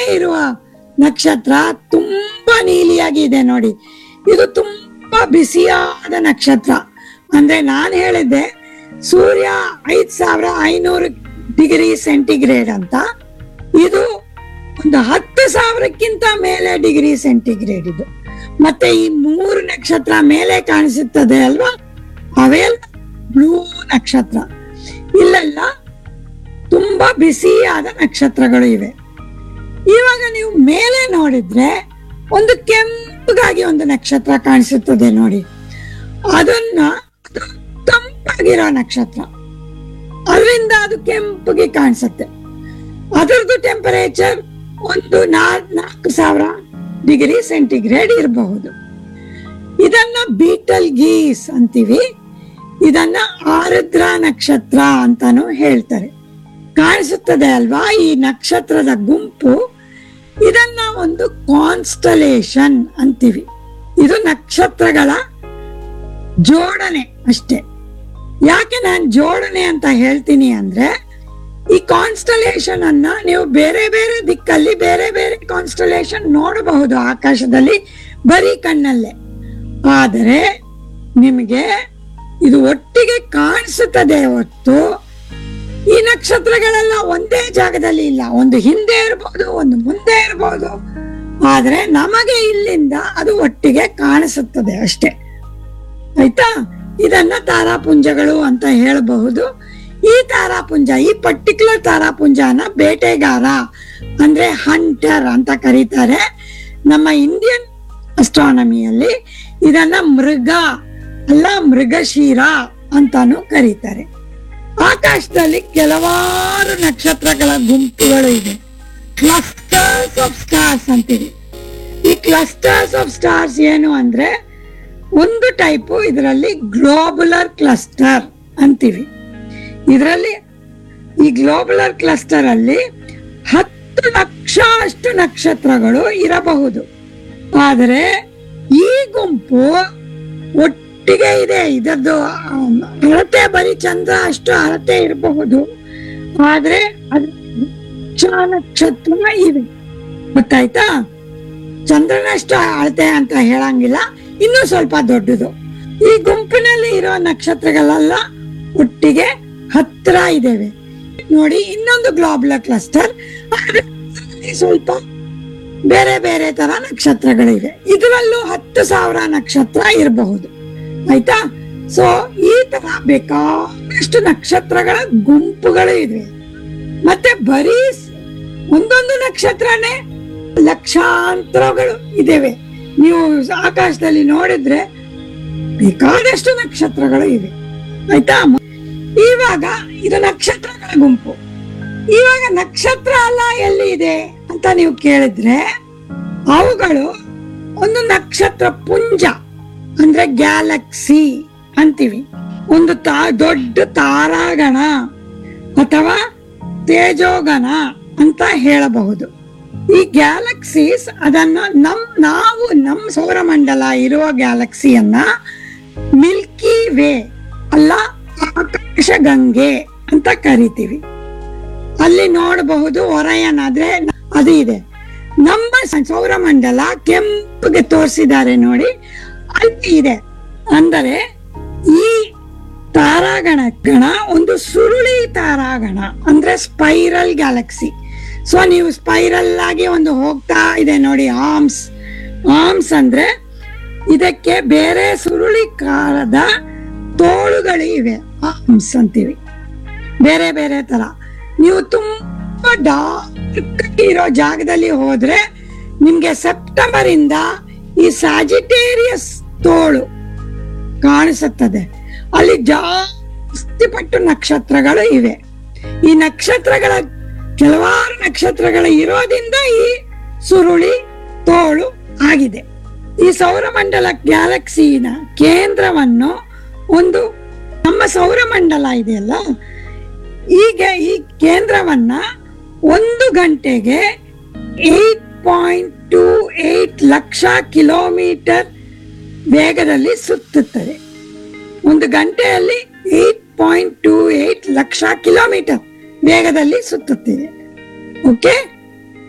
ಇರುವ ನಕ್ಷತ್ರ ತುಂಬಾ ನೀಲಿಯಾಗಿದೆ ನೋಡಿ ಇದು ತುಂಬಾ ಬಿಸಿಯಾದ ನಕ್ಷತ್ರ ಅಂದ್ರೆ ನಾನು ಹೇಳಿದ್ದೆ ಸೂರ್ಯ ಐದ್ ಸಾವಿರ ಐನೂರು ಡಿಗ್ರಿ ಸೆಂಟಿಗ್ರೇಡ್ ಅಂತ ಇದು ಒಂದು ಹತ್ತು ಸಾವಿರಕ್ಕಿಂತ ಮೇಲೆ ಡಿಗ್ರಿ ಸೆಂಟಿಗ್ರೇಡ್ ಇದು ಮತ್ತೆ ಈ ಮೂರು ನಕ್ಷತ್ರ ಮೇಲೆ ಕಾಣಿಸುತ್ತದೆ ಅಲ್ವಾ ಅವೆಲ್ಲ ಬ್ಲೂ ನಕ್ಷತ್ರ ಇಲ್ಲೆಲ್ಲ ತುಂಬಾ ಬಿಸಿಯಾದ ನಕ್ಷತ್ರಗಳು ಇವೆ ಇವಾಗ ನೀವು ಮೇಲೆ ನೋಡಿದ್ರೆ ಒಂದು ಕೆಂಪಗಾಗಿ ಒಂದು ನಕ್ಷತ್ರ ಕಾಣಿಸುತ್ತದೆ ನೋಡಿ ಅದನ್ನ ಅದು ತಂಪಾಗಿರೋ ನಕ್ಷತ್ರ ಅದರಿಂದ ಅದು ಕೆಂಪಗೆ ಕಾಣಿಸುತ್ತೆ ಅದರದ್ದು ಟೆಂಪರೇಚರ್ ಒಂದು ನಾಲ್ ನಾಲ್ಕು ಸಾವಿರ ಡಿಗ್ರಿ ಸೆಂಟಿಗ್ರೇಡ್ ಇರಬಹುದು ಇದನ್ನ ಬೀಟಲ್ ಗೀಸ್ ಅಂತೀವಿ ಇದನ್ನ ಆರುದ್ರ ನಕ್ಷತ್ರ ಅಂತಾನು ಹೇಳ್ತಾರೆ ಕಾಣಿಸುತ್ತದೆ ಅಲ್ವಾ ಈ ನಕ್ಷತ್ರದ ಗುಂಪು ಇದನ್ನ ಒಂದು ಕಾನ್ಸ್ಟಲೇಷನ್ ಅಂತೀವಿ ಇದು ನಕ್ಷತ್ರಗಳ ಜೋಡಣೆ ಅಷ್ಟೇ ಯಾಕೆ ನಾನು ಜೋಡಣೆ ಅಂತ ಹೇಳ್ತೀನಿ ಅಂದ್ರೆ ಈ ಕಾನ್ಸ್ಟಲೇಷನ್ ಅನ್ನ ನೀವು ಬೇರೆ ಬೇರೆ ದಿಕ್ಕಲ್ಲಿ ಬೇರೆ ಬೇರೆ ಕಾನ್ಸ್ಟಲೇಷನ್ ನೋಡಬಹುದು ಆಕಾಶದಲ್ಲಿ ಬರೀ ಕಣ್ಣಲ್ಲೇ ಆದರೆ ನಿಮಗೆ ಇದು ಒಟ್ಟಿಗೆ ಕಾಣಿಸುತ್ತದೆ ಹೊತ್ತು ಈ ನಕ್ಷತ್ರಗಳೆಲ್ಲ ಒಂದೇ ಜಾಗದಲ್ಲಿ ಇಲ್ಲ ಒಂದು ಹಿಂದೆ ಇರಬಹುದು ಒಂದು ಮುಂದೆ ಇರಬಹುದು ಆದ್ರೆ ನಮಗೆ ಇಲ್ಲಿಂದ ಅದು ಒಟ್ಟಿಗೆ ಕಾಣಿಸುತ್ತದೆ ಅಷ್ಟೇ ಆಯ್ತಾ ಇದನ್ನ ತಾರಾಪುಂಜಗಳು ಅಂತ ಹೇಳಬಹುದು ಈ ತಾರಾಪುಂಜ ಈ ಪರ್ಟಿಕ್ಯುಲರ್ ತಾರಾಪುಂಜನ ಬೇಟೆಗಾರ ಅಂದ್ರೆ ಹಂಟರ್ ಅಂತ ಕರೀತಾರೆ ನಮ್ಮ ಇಂಡಿಯನ್ ಅಸ್ಟ್ರಾನಮಿಯಲ್ಲಿ ಇದನ್ನ ಮೃಗ ಅಲ್ಲ ಮೃಗಶೀರ ಅಂತಾನು ಕರೀತಾರೆ ಆಕಾಶದಲ್ಲಿ ಕೆಲವಾರು ನಕ್ಷತ್ರಗಳ ಗುಂಪುಗಳು ಇದೆ ಕ್ಲಸ್ಟರ್ಸ್ ಆಫ್ ಸ್ಟಾರ್ಸ್ ಅಂತೀವಿ ಈ ಕ್ಲಸ್ಟರ್ಸ್ ಆಫ್ ಸ್ಟಾರ್ಸ್ ಏನು ಅಂದ್ರೆ ಒಂದು ಟೈಪು ಇದರಲ್ಲಿ ಗ್ಲೋಬುಲರ್ ಕ್ಲಸ್ಟರ್ ಅಂತೀವಿ ಇದರಲ್ಲಿ ಈ ಗ್ಲೋಬುಲರ್ ಕ್ಲಸ್ಟರ್ ಅಲ್ಲಿ ಹತ್ತು ಲಕ್ಷ ಅಷ್ಟು ನಕ್ಷತ್ರಗಳು ಇರಬಹುದು ಆದರೆ ಈ ಗುಂಪು ಒಟ್ಟಿಗೆ ಇದೆ ಇದರದ್ದು ಆಮ್, ಅಳತೆ ಬರೀ ಚಂದ್ರ ಅಷ್ಟು ಅಳತೆ ಇರಬಹುದು ಆದ್ರೆ ಅದು ಲಕ್ಷ ನಕ್ಷತ್ರ ಇವೆ ಗೊತ್ತಾಯ್ತಾ ಚಂದ್ರನಷ್ಟು ಅಳತೆ ಅಂತ ಹೇಳಂಗಿಲ್ಲ ಇನ್ನೂ ಸ್ವಲ್ಪ ದೊಡ್ಡದು ಈ ಗುಂಪಿನಲ್ಲಿ ಇರೋ ನಕ್ಷತ್ರಗಳೆಲ್ಲ ಒಟ್ಟಿಗೆ ಹತ್ರ ಇದ್ದೇವೆ ನೋಡಿ ಇನ್ನೊಂದು ಗ್ಲೋಬುಲರ್ ಕ್ಲಸ್ಟರ್ ಸ್ವಲ್ಪ ಬೇರೆ ಬೇರೆ ತರ ನಕ್ಷತ್ರಗಳಿವೆ ಇದರಲ್ಲೂ ಹತ್ತು ಸಾವಿರ ನಕ್ಷತ್ರ ಇರಬಹುದು ಆಯ್ತಾ ಸೊ ಈ ತರ ಬೇಕಾದಷ್ಟು ನಕ್ಷತ್ರಗಳ ಗುಂಪುಗಳು ಇವೆ ಮತ್ತೆ ಬರೀ ಸ್- ಒಂದೊಂದು ನಕ್ಷತ್ರನೇ ಲಕ್ಷಾಂತರಗಳು ಇದ್ದೇವೆ ನೀವು ಆಕಾಶದಲ್ಲಿ ನೋಡಿದ್ರೆ ಬೇಕಾದಷ್ಟು ನಕ್ಷತ್ರಗಳು ಇವೆ ಆಯ್ತಾ ಮ- ಇವಾಗ ಇದು ನಕ್ಷತ್ರಗಳ ಗುಂಪು ಇವಾಗ ನಕ್ಷತ್ರ ಅಲ್ಲ ಎಲ್ಲಿ ಇದೆ ಅಂತ ನೀವು ಕೇಳಿದ್ರೆ ಅವುಗಳು ಒಂದು ನಕ್ಷತ್ರ ಪುಂಜ ಅಂದ್ರೆ ಗ್ಯಾಲಕ್ಸಿ ಅಂತೀವಿ ಒಂದು ತಾ ದೊಡ್ಡ ತಾರಾಗಣ ಅಥವಾ ತೇಜೋಗಣ ಅಂತ ಹೇಳಬಹುದು ಈ ಗ್ಯಾಲಕ್ಸೀಸ್ ಅದನ್ನ ನಮ್ ನಾವು ನಮ್ ಸೌರಮಂಡಲ ಇರುವ ಗ್ಯಾಲಕ್ಸಿಯನ್ನ ಮಿಲ್ಕಿ ವೇ ಅಲ್ಲ ಆಕಾಶ ಗಂಗೆ ಅಂತ ಕರಿತೀವಿ ಅಲ್ಲಿ ನೋಡಬಹುದು ಒರಯನ್ ಆದ್ರೆ ಅದು ಇದೆ ನಮ್ಮ ಸ- ಸೌರಮಂಡಲ ಕೆಂಪಗೆ ತೋರಿಸಿದ್ದಾರೆ ನೋಡಿ ಅಲ್ಲಿ ಇದೆ ಅಂದರೆ ಈ ತಾರಾಗಣ ಗಣ ಒಂದು ಸುರುಳಿ ತಾರಾಗಣ ಅಂದ್ರೆ ಸ್ಪೈರಲ್ ಗ್ಯಾಲಕ್ಸಿ ಸೊ ನೀವು ಸ್ಪೈರಲ್ ಆಗಿ ಒಂದು ಹೋಗ್ತಾ ಇದೆ ನೋಡಿ ಆರ್ಮ್ಸ್ ಆರ್ಮ್ಸ್ ಅಂದ್ರೆ ಇದಕ್ಕೆ ಬೇರೆ ಸುರುಳಿಕಾರದ ತೋಳುಗಳು ಇವೆ ಆರ್ಮ್ಸ್ ಅಂತೀವಿ ಬೇರೆ ಬೇರೆ ತರ ನೀವು ತುಂಬಾ ಡಾರ್ಕ್ ಇರೋ ಜಾಗದಲ್ಲಿ ಹೋದ್ರೆ ನಿಮ್ಗೆ ಸೆಪ್ಟೆಂಬರ್ ಇಂದ ಈ ಸ್ಯಾಜಿಟೇರಿಯಸ್ ತೋಳು ಕಾಣಿಸುತ್ತದೆ ಅಲ್ಲಿ ಜಾಸ್ತಿ ಪಟ್ಟು ನಕ್ಷತ್ರಗಳು ಇವೆ ಈ ನಕ್ಷತ್ರಗಳ ಕೆಲವಾರು ನಕ್ಷತ್ರಗಳು ಇರೋದ್ರಿಂದ ಈ ಸುರುಳಿ ತೋಳು ಆಗಿದೆ ಈ ಸೌರಮಂಡಲ ಗ್ಯಾಲಕ್ಸಿನ ಕೇಂದ್ರವನ್ನು ಒಂದು ನಮ್ಮ ಸೌರಮಂಡಲ ಇದೆಯಲ್ಲ ಈಗ ಈ ಕೇಂದ್ರವನ್ನ ಒಂದು ಗಂಟೆಗೆ eight point two eight lakh kilometre ವೇಗದಲ್ಲಿ ಸುತ್ತುತ್ತದೆ ಒಂದು ಗಂಟೆಯಲ್ಲಿ eight point two eight lakh kilometre ವೇಗದಲ್ಲಿ ಸುತ್ತುತ್ತಿದೆ ಓಕೆ